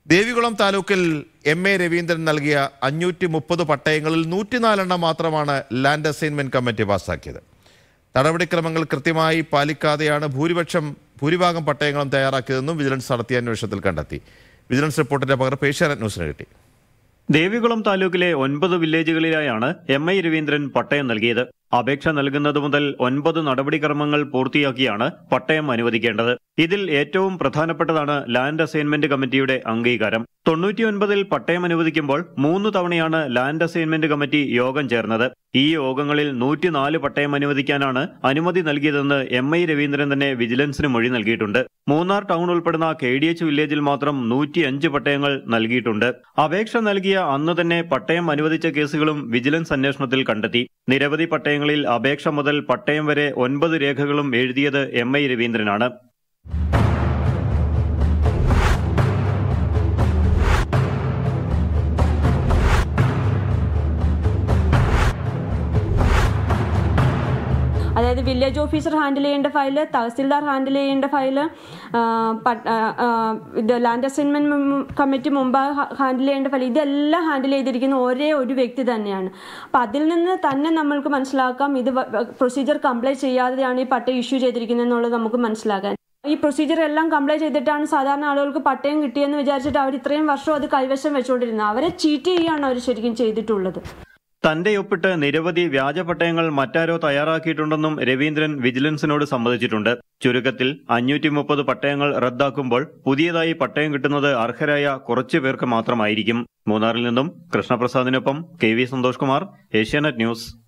ദേവികുളം താലൂക്കിൽ M A Raveendran നൽകിയ അഞ്ഞൂറ്റി മുപ്പത് പട്ടയങ്ങളിൽ നൂറ്റിനാലെണ്ണം മാത്രമാണ് ലാൻഡ് അസൈൻമെന്റ് കമ്മിറ്റി പാസ്സാക്കിയത് നടപടിക്രമങ്ങൾ കൃത്യമായി പാലിക്കാതെയാണ് ഭൂരിപക്ഷം ഭൂരിഭാഗം പട്ടയങ്ങളും തയ്യാറാക്കിയതെന്നും വിജിലൻസ് നടത്തിയ അന്വേഷണത്തിൽ കണ്ടെത്തി വിജിലൻസ് റിപ്പോർട്ടിന്റെ പകർപ്പ് ഏഷ്യാനെറ്റ് ന്യൂസിന് കിട്ടി ദേവികുളം താലൂക്കിലെ ഒൻപത് വില്ലേജുകളിലായാണ് എം ഐ രവീന്ദ്രൻ പട്ടയം നൽകിയത് അപേക്ഷ നൽകുന്നത് മുതൽ ഒൻപത് നടപടിക്രമങ്ങൾ പൂർത്തിയാക്കിയാണ് പട്ടയം അനുവദിക്കേണ്ടത് ഇതിൽ ഏറ്റവും പ്രധാനപ്പെട്ടതാണ് ലാൻഡ് അസൈൻമെന്റ് കമ്മിറ്റിയുടെ അംഗീകാരം തൊണ്ണൂറ്റിയൊൻപതിൽ പട്ടയം അനുവദിക്കുമ്പോൾ മൂന്ന് തവണയാണ് ലാൻഡ് അസൈൻമെന്റ് കമ്മിറ്റി യോഗം ചേർന്നത് ഈ യോഗങ്ങളിൽ നൂറ്റിനാല് പട്ടയം അനുവദിക്കാനാണ് അനുമതി നൽകിയതെന്ന് എം ഐ രവീന്ദ്രൻ തന്നെ വിജിലൻസിന് മൊഴി നൽകിയിട്ടുണ്ട് മൂന്നാർ ടൗൺ ഉൾപ്പെടുന്ന കെ ഡി എച്ച് വില്ലേജിൽ മാത്രം നൂറ്റിയഞ്ച് പട്ടയങ്ങൾ നൽകിയിട്ടുണ്ട് അപേക്ഷ നൽകിയ അന്ന് തന്നെ പട്ടയം അനുവദിച്ച കേസുകളും വിജിലൻസ് അന്വേഷണത്തിൽ കണ്ടെത്തി നിരവധി പട്ടയങ്ങളിൽ അപേക്ഷ മുതൽ പട്ടയം വരെ ഒൻപത് രേഖകളും എഴുതിയത് എം ഐ രവീന്ദ്രനാണ് അതായത് വില്ലേജ് ഓഫീസർ ഹാൻഡിൽ ചെയ്യേണ്ട ഫയല് തഹസിൽദാർ ഹാൻഡിൽ ചെയ്യേണ്ട ഫയല് ആ, പട്ട്- ആ, ആ, ഇത് ലാൻഡ് അസൈൻമെന്റ് കമ്മിറ്റി മുമ്പ് ഹാൻഡിൽ ചെയ്യേണ്ട ഫയൽ ഇതെല്ലാം ഹാൻഡിൽ ചെയ്തിരിക്കുന്ന ഒരേ ഒരു വ്യക്തി തന്നെയാണ് അപ്പം അതിൽ നിന്ന് തന്നെ നമ്മൾക്ക് മനസ്സിലാക്കാം ഇത് പ്രൊസീജിയർ കംപ്ലൈ ചെയ്യാതെയാണ് ഈ പട്ടയം ഇഷ്യൂ ചെയ്തിരിക്കുന്നത് എന്നുള്ളത് നമുക്ക് മനസ്സിലാക്കാൻ ഈ പ്രൊസീജിയർ എല്ലാം കംപ്ലൈ ചെയ്തിട്ടാണ് സാധാരണ ആളുകൾക്ക് പട്ടയം കിട്ടിയെന്ന് വിചാരിച്ചിട്ട് അവർ ഇത്രയും വർഷം അത് കൈവശം വെച്ചുകൊണ്ടിരുന്നത് അവരെ ചീറ്റ് ചെയ്യുകയാണ് അവർ ശരിക്കും ചെയ്തിട്ടുള്ളത് തന്റെ ഒപ്പിട്ട് നിരവധി വ്യാജ പട്ടയങ്ങൾ മറ്റാരോ തയ്യാറാക്കിയിട്ടുണ്ടെന്നും രവീന്ദ്രൻ വിജിലൻസിനോട് സമ്മതിച്ചിട്ടുണ്ട് ചുരുക്കത്തിൽ അഞ്ഞൂറ്റി മുപ്പത് പട്ടയങ്ങൾ റദ്ദാക്കുമ്പോൾ പുതിയതായി പട്ടയം കിട്ടുന്നത് അർഹരായ കുറച്ചു പേർക്ക് മാത്രമായിരിക്കും മൂന്നാറിൽ നിന്നും കൃഷ്ണപ്രസാദിനൊപ്പം K V Santhosh Kumar Asianet news